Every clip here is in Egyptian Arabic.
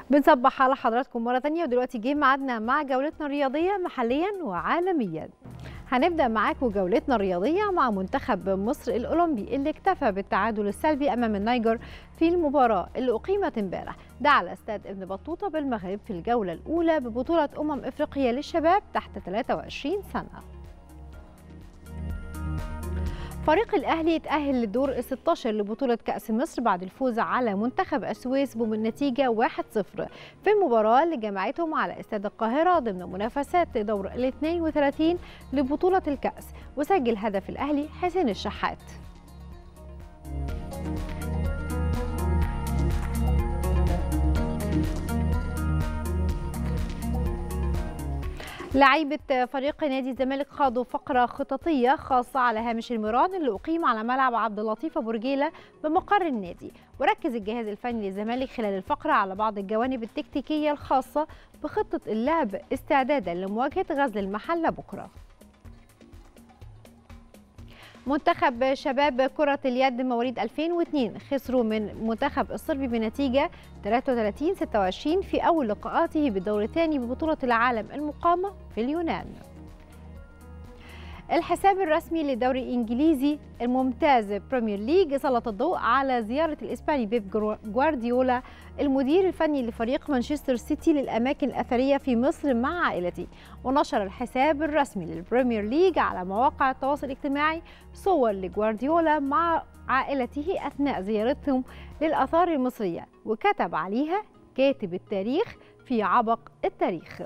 بنصبح على حضراتكم مرة تانية ودلوقتي جه ميعادنا مع جولتنا الرياضية محليا وعالميا هنبدأ معاكم جولتنا الرياضية مع منتخب مصر الأولمبي اللي اكتفى بالتعادل السلبي أمام النيجر في المباراة اللي أقيمت امبارح ده على استاد ابن بطوطة بالمغرب في الجولة الأولى ببطولة أمم إفريقيا للشباب تحت 23 سنة فريق الأهلي يتأهل للدور ال 16 لبطولة كأس مصر بعد الفوز على منتخب السويس بالنتيجة 1-0 في المباراة اللي جمعتهم على استاد القاهرة ضمن منافسات دور ال 32 لبطولة الكأس وسجل هدف الأهلي حسين الشحات لعيبة فريق نادي الزمالك خاضوا فقرة خططية خاصة على هامش الميران اللي أقيم على ملعب عبد اللطيف أبو رجيلة بمقر النادي وركز الجهاز الفني للزمالك خلال الفقرة على بعض الجوانب التكتيكية الخاصة بخطة اللعب استعدادا لمواجهة غزل المحلة بكرة منتخب شباب كرة اليد مواليد 2002 خسروا من منتخب الصربي بنتيجة 33 26 في أول لقاءاته بالدور الثاني ببطولة العالم المقامة في اليونان. الحساب الرسمي للدوري الانجليزي الممتاز بريمير ليج سلط الضوء على زياره الاسباني بيب جوارديولا المدير الفني لفريق مانشستر سيتي للاماكن الاثريه في مصر مع عائلته ونشر الحساب الرسمي للبريمير ليج على مواقع التواصل الاجتماعي صور لجوارديولا مع عائلته اثناء زيارتهم للاثار المصريه وكتب عليها كاتب التاريخ في عبق التاريخ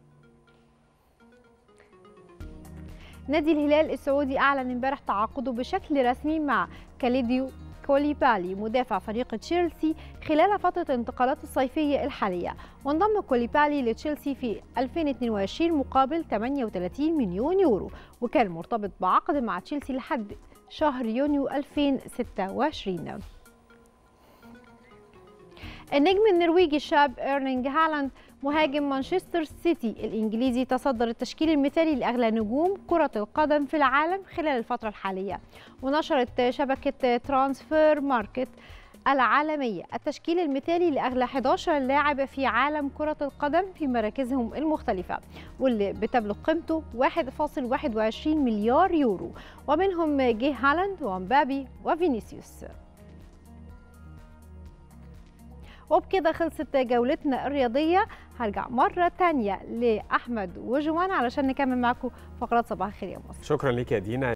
نادي الهلال السعودي أعلن امبارح تعاقده بشكل رسمي مع كاليديو كوليبالي مدافع فريق تشيلسي خلال فترة الانتقالات الصيفية الحالية وانضم كوليبالي لتشيلسي في 2022 مقابل 38 مليون يورو وكان مرتبط بعقد مع تشيلسي لحد شهر يونيو 2026 النجم النرويجي الشاب ايرلينج هالاند مهاجم مانشستر سيتي الانجليزي تصدر التشكيل المثالي لاغلى نجوم كره القدم في العالم خلال الفتره الحاليه ونشرت شبكه ترانسفير ماركت العالمية التشكيل المثالي لأغلى 11 لاعب في عالم كرة القدم في مراكزهم المختلفة واللي بتبلغ قيمته 1.21 مليار يورو ومنهم جه هالاند ومبابي وفينيسيوس وبكده خلصت جولتنا الرياضية هرجع مرة تانية لأحمد وجوان علشان نكمل معكم فقرات صباح الخير يا مصر شكرا لك يا دينا